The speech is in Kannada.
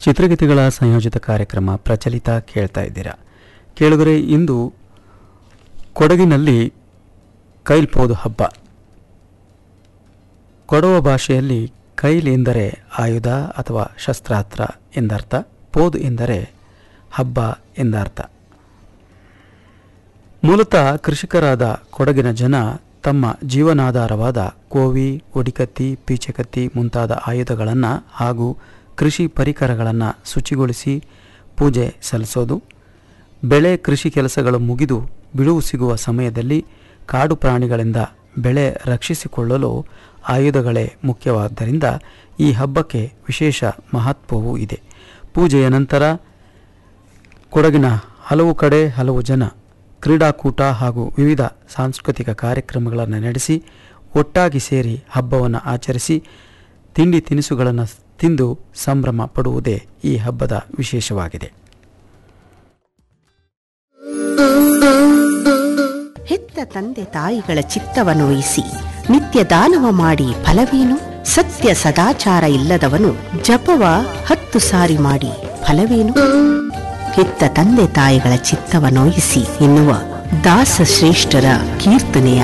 ಚಿತ್ರಗೀತೆಗಳ ಸಂಯೋಜಿತ ಕಾರ್ಯಕ್ರಮ ಪ್ರಚಲಿತ ಕೇಳ್ತಾ ಇದ್ದೀರಾ ಕೇಳಿದರೆ ಇಂದು ಕೊಡಗಿನಲ್ಲಿ ಕೈಲ್ಪೋದು ಹಬ್ಬ ಕೊಡವ ಭಾಷೆಯಲ್ಲಿ ಕೈಲ್ ಎಂದರೆ ಆಯುಧ ಅಥವಾ ಶಸ್ತ್ರಾಸ್ತ್ರ ಎಂದರ್ಥ ಪೋದು ಎಂದರೆ ಹಬ್ಬ ಎಂದರ್ಥ ಮೂಲತಃ ಕೃಷಿಕರಾದ ಕೊಡಗಿನ ಜನ ತಮ್ಮ ಜೀವನಾಧಾರವಾದ ಕೋವಿ ಒಡಿಕತ್ತಿ ಪೀಚಕತ್ತಿ ಮುಂತಾದ ಆಯುಧಗಳನ್ನು ಹಾಗೂ ಕೃಷಿ ಪರಿಕರಗಳನ್ನು ಶುಚಿಗೊಳಿಸಿ ಪೂಜೆ ಸಲ್ಲಿಸೋದು ಬೆಳೆ ಕೃಷಿ ಕೆಲಸಗಳು ಮುಗಿದು ಬಿಡುವು ಸಿಗುವ ಸಮಯದಲ್ಲಿ ಕಾಡು ಪ್ರಾಣಿಗಳಿಂದ ಬೆಳೆ ರಕ್ಷಿಸಿಕೊಳ್ಳಲು ಆಯುಧಗಳೇ ಮುಖ್ಯವಾದ್ದರಿಂದ ಈ ಹಬ್ಬಕ್ಕೆ ವಿಶೇಷ ಮಹತ್ವವೂ ಇದೆ ಪೂಜೆಯ ನಂತರ ಕೊಡಗಿನ ಹಲವು ಕಡೆ ಹಲವು ಜನ ಕ್ರೀಡಾಕೂಟ ಹಾಗೂ ವಿವಿಧ ಸಾಂಸ್ಕೃತಿಕ ಕಾರ್ಯಕ್ರಮಗಳನ್ನು ನಡೆಸಿ ಒಟ್ಟಾಗಿ ಸೇರಿ ಹಬ್ಬವನ್ನು ಆಚರಿಸಿ ತಿಂಡಿ ತಿನಿಸುಗಳನ್ನು ತಿಂದು ಸಂಭ್ರಮ ಪಡುವುದೇ ಈ ಹಬ್ಬದ ವಿಶೇಷವಾಗಿದೆ ಹೆತ್ತ ತಂದೆ ತಾಯಿಗಳ ಚಿತ್ತವನೊಯಿಸಿ ನಿತ್ಯ ದಾನವ ಮಾಡಿ ಫಲವೇನು ಸತ್ಯ ಸದಾಚಾರ ಇಲ್ಲದವನು ಜಪವ ಹತ್ತು ಸಾರಿ ಮಾಡಿ ಫಲವೇನು ಹೆತ್ತ ತಂದೆ ತಾಯಿಗಳ ಚಿತ್ತವನೊಯಿಸಿ ಎನ್ನುವ ದಾಸ ಶ್ರೇಷ್ಠರ ಕೀರ್ತನೆಯ